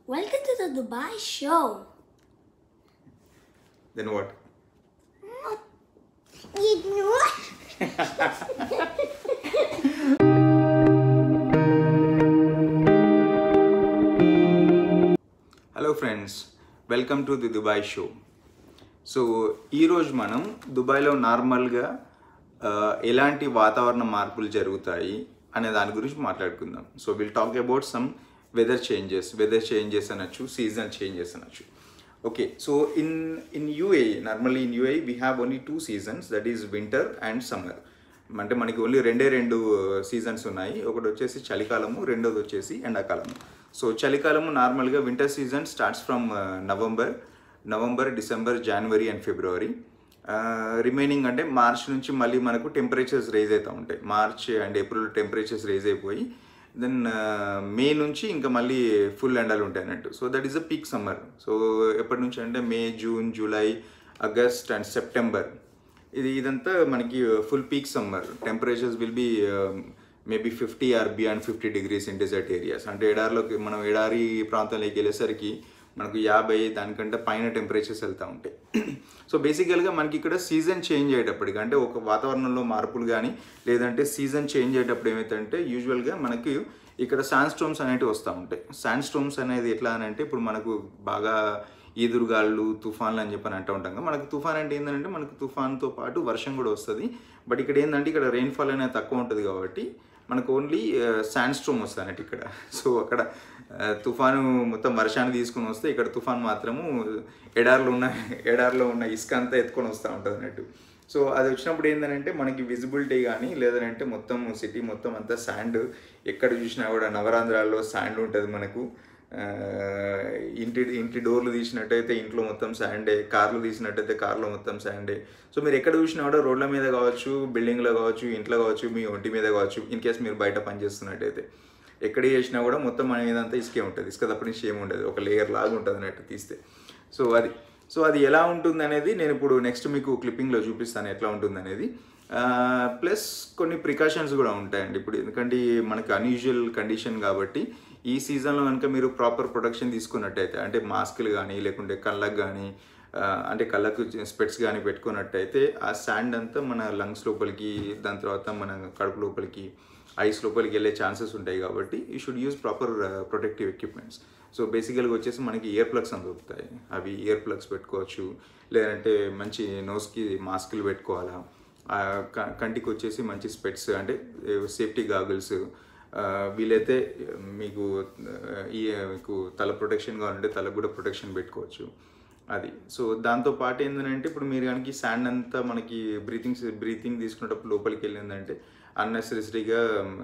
Welcome to the Dubai show. Then what? You know? Hello friends welcome to the Dubai show so ఈరోజు మనం దుబాయ్లో నార్మల్గా ఆ, ఎలాంటి వాతావరణ మార్పులు జరుగుతాయి అనే దాని గురించి మాట్లాడుకుందాం so will talk about some weather changes weather changes అనొచ్చు సీజన్ చేంజెస్ అనొచ్చు okay so in in UAE normally in UAE we have only two seasons that is winter and summer అంటే మనకి ఓన్లీ రెండే రెండు సీజన్స్ ఉన్నాయి ఒకటి వచ్చేసి చలికాలము రెండోది వచ్చేసి ఎండాకాలము సో చలికాలము నార్మల్గా winter season starts from November November December January and February remaining అంటే మార్చ్ నుంచి మళ్ళీ మనకు టెంపరేచర్స్ రేజ్ అవుతూ ఉంటాయి March and April temperatures raise అయిపోయి దెన్ మే నుంచి ఇంకా మళ్ళీ ఫుల్ ఎండలు ఉంటాయి అన్నట్టు so that is a peak summer so ఎప్పటి నుంచి అంటే May June July August and September ఇది ఇదంతా మనకి full peak summer temperatures will be maybe fifty or beyond fifty degrees in desert areas అంటే ఎడారిలోకి మనం ఎడారి ప్రాంతాలకి వెళ్ళేసరికి మనకు యాభై దానికంటే పైన టెంపరేచర్స్ వెళ్తూ ఉంటాయి సో బేసికల్గా మనకి ఇక్కడ సీజన్ చేంజ్ అయ్యేటప్పటికి అంటే ఒక వాతావరణంలో మార్పులు కానీ లేదంటే సీజన్ చేంజ్ అయ్యేటప్పుడు ఏమైతుందంటే యూజువల్గా మనకి ఇక్కడ శాండ్ స్టోమ్స్ అనేవి వస్తూ ఉంటాయి శాండ్ స్టోమ్స్ అనేది ఎట్లా అని అంటే ఇప్పుడు మనకు బాగా ఈదురుగాళ్ళు తుఫాన్లు అని చెప్పని అంటూ ఉంటాం కదా మనకు తుఫాన్ అంటే ఏంటంటే మనకు తుఫాన్తో పాటు వర్షం కూడా వస్తుంది బట్ ఇక్కడ ఏంటంటే ఇక్కడ రెయిన్ఫాల్ అనేది తక్కువ ఉంటుంది కాబట్టి మనకు ఓన్లీ శాండ్ స్టోమ్ వస్తుంది అన్నట్టు ఇక్కడ సో అక్కడ ఆ, తుఫాను మొత్తం వర్షాన్ని తీసుకొని వస్తే ఇక్కడ తుఫాన్ మాత్రము ఎడార్లో ఉన్న ఎడార్లో ఉన్న ఇసుక అంతా ఎత్తుకొని వస్తూ ఉంటుంది అన్నట్టు సో అది వచ్చినప్పుడు ఏంటంటే మనకి విజిబిలిటీ కానీ లేదంటే మొత్తం సిటీ మొత్తం అంతా శాండ్ ఎక్కడ చూసినా కూడా నవరాంధ్రాల్లో శాండ్ ఉంటుంది మనకు ఆ, ఇంటి ఇంటి డోర్లు తీసినట్టయితే ఇంట్లో మొత్తం శాండే కార్లు తీసినట్టయితే కార్లో మొత్తం శాండే సో మీరు ఎక్కడ చూసినా కూడా రోడ్ల మీద కావచ్చు బిల్డింగ్లో కావచ్చు ఇంట్లో కావచ్చు మీ ఒంటి మీద కావచ్చు ఇన్ కేస్ మీరు బయట పని చేస్తున్నట్టయితే ఎక్కడ చేసినా కూడా మొత్తం మన మీద అంతా ఇసుకే ఉంటుంది ఇసుక తప్ప నుంచి ఏమి ఉండదు ఒక లేయర్ లాగా ఉంటుంది అన్నట్టు తీస్తే సో అది సో అది ఎలా ఉంటుంది అనేది నేను ఇప్పుడు నెక్స్ట్ మీకు క్లిప్పింగ్లో చూపిస్తాను ఎట్లా ఉంటుంది అనేది ప్లస్ కొన్ని ప్రికాషన్స్ కూడా ఉంటాయండి ఇప్పుడు ఎందుకంటే ఈ మనకి అన్యూజువల్ కండిషన్ కాబట్టి ఈ సీజన్లో కనుక మీరు ప్రాపర్ ప్రొటెక్షన్ తీసుకున్నట్టయితే అంటే మాస్కులు కానీ లేకుంటే కళ్ళకు కానీ ఆ, అంటే కళ్ళకు స్పెట్స్ కానీ పెట్టుకున్నట్టయితే ఆ శాండ్ అంతా మన లంగ్స్ లోపలికి దాని తర్వాత మన కడుపు లోపలికి ఐస్ లోపలికి వెళ్ళే ఛాన్సెస్ ఉంటాయి కాబట్టి you should use proper protective equipments so బేసికల్గా వచ్చేసి మనకి ఇయర్ ప్లగ్స్ అని దొరుకుతాయి అవి ఇయర్ ప్లగ్స్ పెట్టుకోవచ్చు లేదంటే మంచి నోస్కి మాస్కులు పెట్టుకోవాలా ఆ, క- కంటికి వచ్చేసి మంచి స్పెట్స్ అంటే సేఫ్టీ గాగుల్స్ వీలైతే మీకు ఆ, ఈ మీకు తల ప్రొటెక్షన్ కావాలంటే తలకు కూడా ప్రొటెక్షన్ పెట్టుకోవచ్చు అది సో దాంతో పాటు ఏంటంటే ఇప్పుడు మీరు కనుక శాండ్ అంతా మనకి బ్రీతింగ్ బ్రీతింగ్ తీసుకునేటప్పుడు లోపలికి వెళ్ళిందంటే అన్నెసరీగా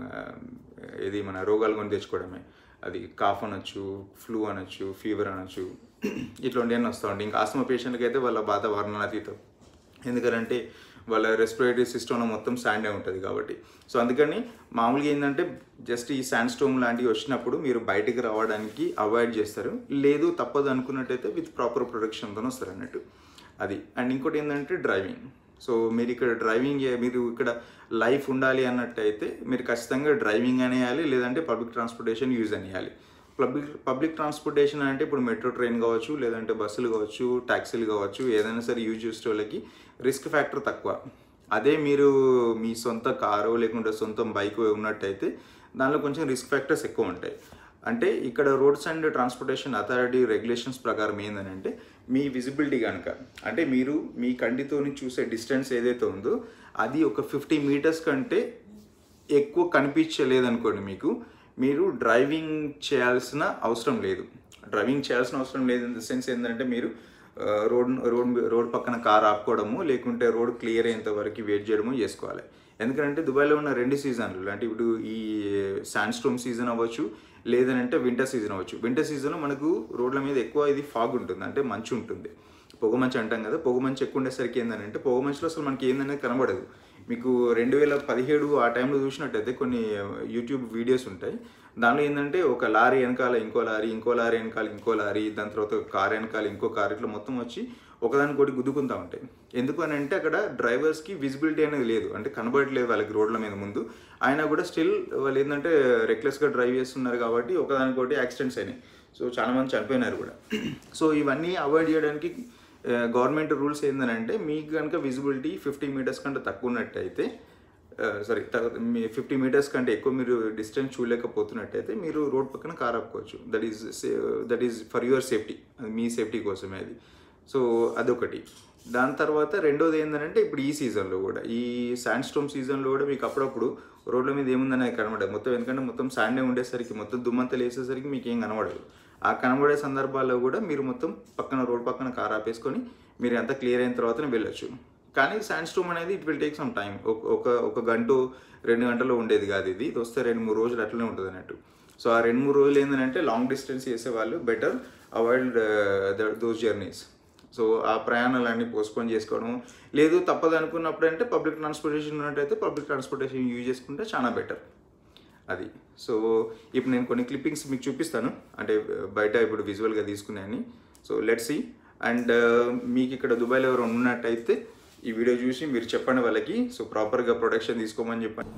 ఇది మన రోగాలు కొని తెచ్చుకోవడమే అది కాఫ్ అనొచ్చు ఫ్లూ అనొచ్చు ఫీవర్ అనొచ్చు ఇట్లాంటివన్నీ వస్తూ ఉంటాయి ఇంకా ఆస్తమా పేషెంట్కి అయితే వాళ్ళ వాతావరణం అతీతం ఎందుకంటే వాళ్ళ రెస్పిరేటరీ సిస్టంలో మొత్తం శాండే ఉంటుంది కాబట్టి సో అందుకని మామూలుగా ఏంటంటే జస్ట్ ఈ శాండ్ స్టోమ్ లాంటివి వచ్చినప్పుడు మీరు బయటికి రావడానికి అవాయిడ్ చేస్తారు లేదు తప్పదు అనుకున్నట్టయితే విత్ ప్రాపర్ ప్రొటెక్షన్తో వస్తారు అన్నట్టు అది అండ్ ఇంకోటి ఏంటంటే డ్రైవింగ్ సో మీరు ఇక్కడ డ్రైవింగ్ చే- మీరు ఇక్కడ లైఫ్ ఉండాలి అన్నట్టయితే మీరు ఖచ్చితంగా డ్రైవింగ్ అనేయాలి లేదంటే పబ్లిక్ ట్రాన్స్పోర్టేషన్ యూజ్ అనేయాలి పబ్లిక్ పబ్లిక్ ట్రాన్స్పోర్టేషన్ అంటే ఇప్పుడు మెట్రో ట్రైన్ కావచ్చు లేదంటే బస్సులు కావచ్చు ట్యాక్సీలు కావచ్చు ఏదైనా సరే యూజ్ చేసే వాళ్ళకి రిస్క్ ఫ్యాక్టర్ తక్కువ అదే మీరు మీ సొంత కారు లేకుంటే సొంత బైక్ ఉన్నట్టయితే దానిలో కొంచెం రిస్క్ ఫ్యాక్టర్స్ ఎక్కువ ఉంటాయి అంటే ఇక్కడ roads and transportation authority regulations ప్రకారం ఏంటంటే మీ విజిబిలిటీ కనుక అంటే మీరు మీ కంటితోని చూసే డిస్టెన్స్ ఏదైతే ఉందో అది ఒక ఫిఫ్టీ మీటర్స్ కంటే ఎక్కువ కనిపించలేదనుకోండి మీకు మీరు డ్రైవింగ్ చేయాల్సిన అవసరం లేదు డ్రైవింగ్ చేయాల్సిన అవసరం లేదు ఇన్ ద సెన్స్ ఏంటంటే మీరు ఆ, రోడ్ రోడ్ రోడ్ పక్కన కార్ ఆపుకోవడము లేకుంటే రోడ్ క్లియర్ అయ్యేంత వరకు వెయిట్ చేయడము చేసుకోవాలి ఎందుకంటే దుబాయ్లో ఉన్న రెండు సీజన్లు అంటే ఇప్పుడు ఈ శాండ్ స్టోమ్ సీజన్ అవ్వచ్చు లేదనంటే వింటర్ సీజన్ అవ్వచ్చు వింటర్ సీజన్లో మనకు రోడ్ల మీద ఎక్కువ ఇది ఫాగ్ ఉంటుంది అంటే మంచు ఉంటుంది పొగ మంచు అంటాం కదా పొగ మంచు ఎక్కువ ఉండేసరికి ఏంటంటే పొగ మంచులో అసలు మనకి ఏందనేది కనబడదు మీకు రెండు వేల పదిహేడు ఆ టైంలో చూసినట్టయితే కొన్ని యూట్యూబ్ వీడియోస్ ఉంటాయి దానిలో ఏంటంటే ఒక లారీ వెనకాల ఇంకో లారీ ఇంకో లారీ వెనకాల ఇంకో లారీ దాని తర్వాత ఒక కార్ వెనకాల ఇంకో కార్ ఇట్లా మొత్తం వచ్చి ఒకదానికొకటి గుద్దుకుంటా ఉంటాయి ఎందుకు అని అంటే అక్కడ డ్రైవర్స్కి విజిబిలిటీ అనేది లేదు అంటే కనబడట్లేదు వాళ్ళకి రోడ్ల మీద ముందు అయినా కూడా స్టిల్ వాళ్ళు ఏంటంటే రెక్లెస్గా డ్రైవ్ చేస్తున్నారు కాబట్టి ఒకదానికొకటి యాక్సిడెంట్స్ అయినాయి సో చాలామంది చనిపోయినారు కూడా సో ఇవన్నీ అవాయిడ్ చేయడానికి గవర్నమెంట్ రూల్స్ ఏంటంటే మీకు కనుక విజిబిలిటీ ఫిఫ్టీ మీటర్స్ కంటే తక్కువ ఉన్నట్టయితే సారీ మీ ఫిఫ్టీ మీటర్స్ కంటే ఎక్కువ మీరు డిస్టెన్స్ చూడలేకపోతున్నట్టయితే మీరు రోడ్ పక్కన కార్ ఆపుకోవచ్చు that is that is for your safety అది మీ సేఫ్టీ కోసమే అది సో అదొకటి దాని తర్వాత రెండోది ఏంటంటే ఇప్పుడు ఈ సీజన్లో కూడా ఈ శాండ్ స్టోమ్ సీజన్లో కూడా మీకు అప్పుడప్పుడు రోడ్ల మీద ఏముందని కనబడదు మొత్తం ఎందుకంటే మొత్తం శాండే ఉండేసరికి మొత్తం దుమ్మంతా లేసేసరికి మీకు ఏం కనబడదు ఆ కనబడే సందర్భాల్లో కూడా మీరు మొత్తం పక్కన రోడ్ పక్కన కార్ ఆపేసుకొని మీరు అంతా క్లియర్ అయిన తర్వాతనే వెళ్ళొచ్చు కానీ శాండ్ స్టోమ్ అనేది it will take some time ఒక ఒక గంట రెండు గంటలో ఉండేది కాదు ఇది ఇది వస్తే రెండు మూడు రోజులు అట్లనే ఉంటుంది అన్నట్టు సో ఆ రెండు మూడు రోజులు ఏంటంటే లాంగ్ డిస్టెన్స్ చేసే వాళ్ళు better avoid those journeys so ఆ ప్రయాణాలన్నీ పోస్ట్పోన్ చేసుకోవడం లేదు తప్పదు అనుకున్నప్పుడు అంటే పబ్లిక్ ట్రాన్స్పోర్టేషన్ ఉన్నట్టయితే పబ్లిక్ ట్రాన్స్పోర్టేషన్ యూజ్ చేసుకుంటే చాలా బెటర్ అది సో ఇప్పుడు నేను కొన్ని క్లిప్పింగ్స్ మీకు చూపిస్తాను అంటే బయట ఇప్పుడు విజువల్గా తీసుకున్నాయని సో లెట్ సి అండ్ మీకు ఇక్కడ దుబాయ్లో ఎవరు ఉన్నట్టయితే ఈ వీడియో చూసి మీరు చెప్పండి వాళ్ళకి సో ప్రాపర్గా ప్రొడక్షన్ తీసుకోమని చెప్పండి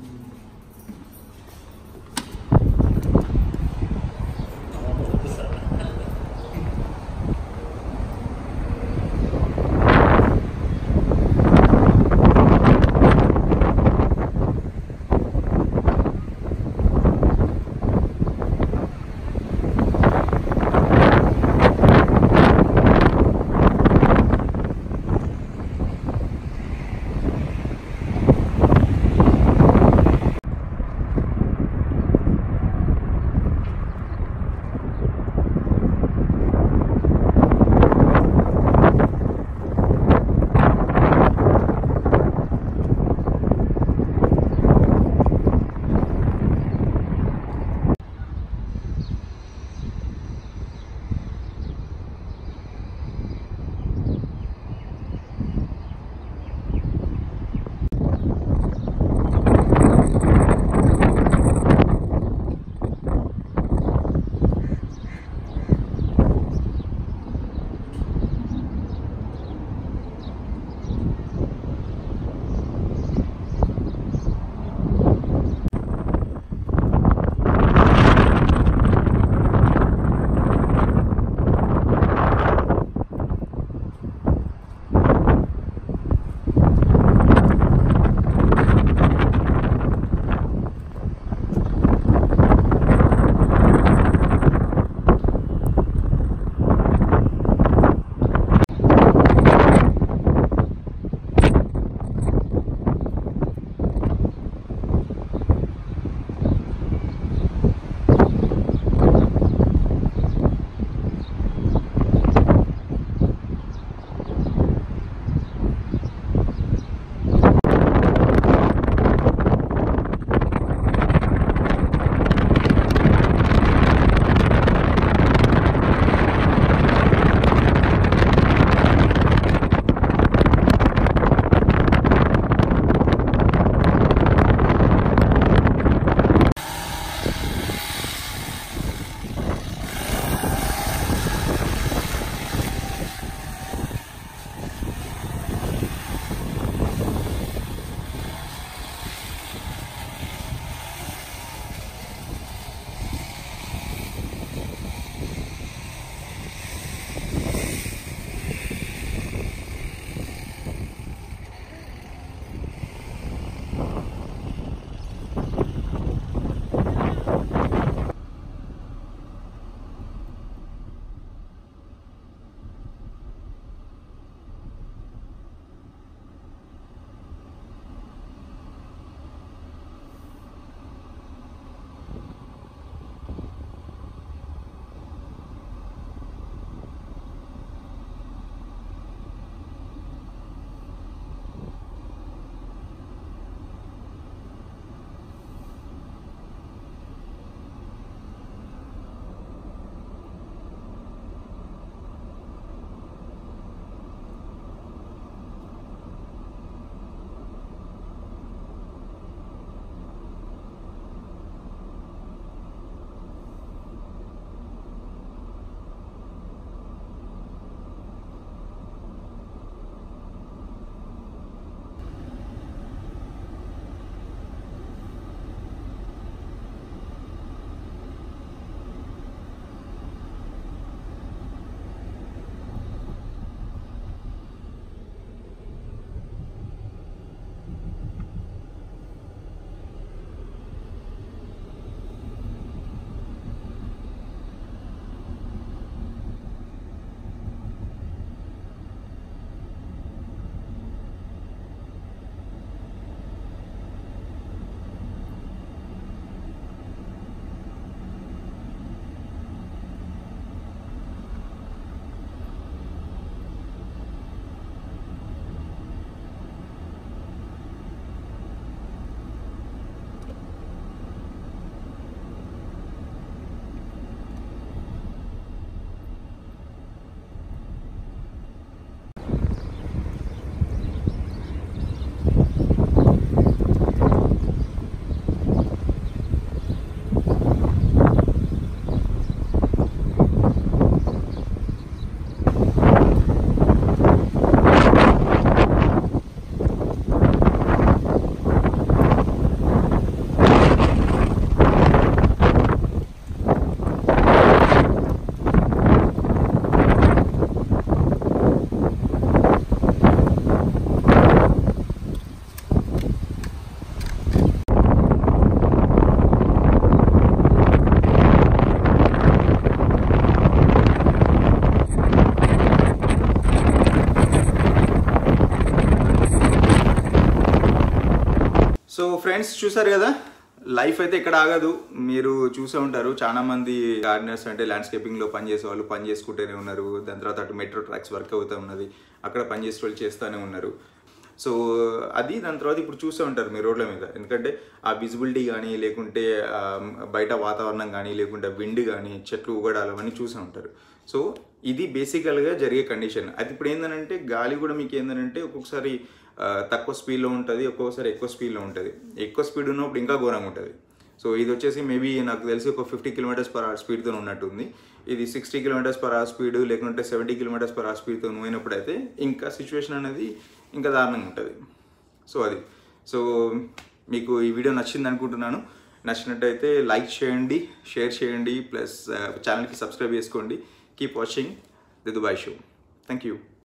సో ఫ్రెండ్స్ చూసారు కదా లైఫ్ అయితే ఇక్కడ ఆగదు మీరు చూసే ఉంటారు చాలా మంది గార్డెనర్స్ అంటే ల్యాండ్స్కేపింగ్లో పనిచేసే వాళ్ళు పని చేసుకుంటూనే ఉన్నారు దాని తర్వాత అటు మెట్రో ట్రాక్స్ వర్క్ అవుతూ ఉన్నది అక్కడ పని చేసే వాళ్ళు చేస్తూనే ఉన్నారు సో అది దాని తర్వాత ఇప్పుడు చూస్తూ ఉంటారు మీ రోడ్ల మీద ఎందుకంటే ఆ విజిబిలిటీ కానీ లేకుంటే ఆ, బయట వాతావరణం కానీ లేకుంటే విండ్ కానీ చెట్లు ఊగడాలు అవన్నీ చూసే ఉంటారు సో ఇది బేసికల్గా జరిగే కండిషన్ అది ఇప్పుడు ఏంటంటే గాలి కూడా మీకు ఏంటంటే ఒక్కొక్కసారి ఆ, తక్కువ స్పీడ్లో ఉంటుంది ఒక్కొక్కసారి ఎక్కువ స్పీడ్లో ఉంటుంది ఎక్కువ స్పీడ్ ఉన్నప్పుడు ఇంకా ఘోరంగా ఉంటుంది సో ఇది వచ్చేసి మేబీ నాకు తెలిసి ఒక ఫిఫ్టీ కిలోమీటర్స్ పర్ అవర్ స్పీడ్తో ఉన్నట్టుంది ఇది sixty kilometres per hour speed లేకుంటే సెవెంటీ కిలోమీటర్స్ పర్ అవర్ స్పీడ్తో పోయినప్పుడు అయితే ఇంకా సిచ్యువేషన్ అనేది ఇంకా దారుణంగా ఉంటుంది సో అది సో మీకు ఈ వీడియో నచ్చింది అనుకుంటున్నాను నచ్చినట్టయితే లైక్ చేయండి షేర్ చేయండి ప్లస్ ఛానల్కి సబ్స్క్రైబ్ చేసుకోండి keep watching the Dubai show thank you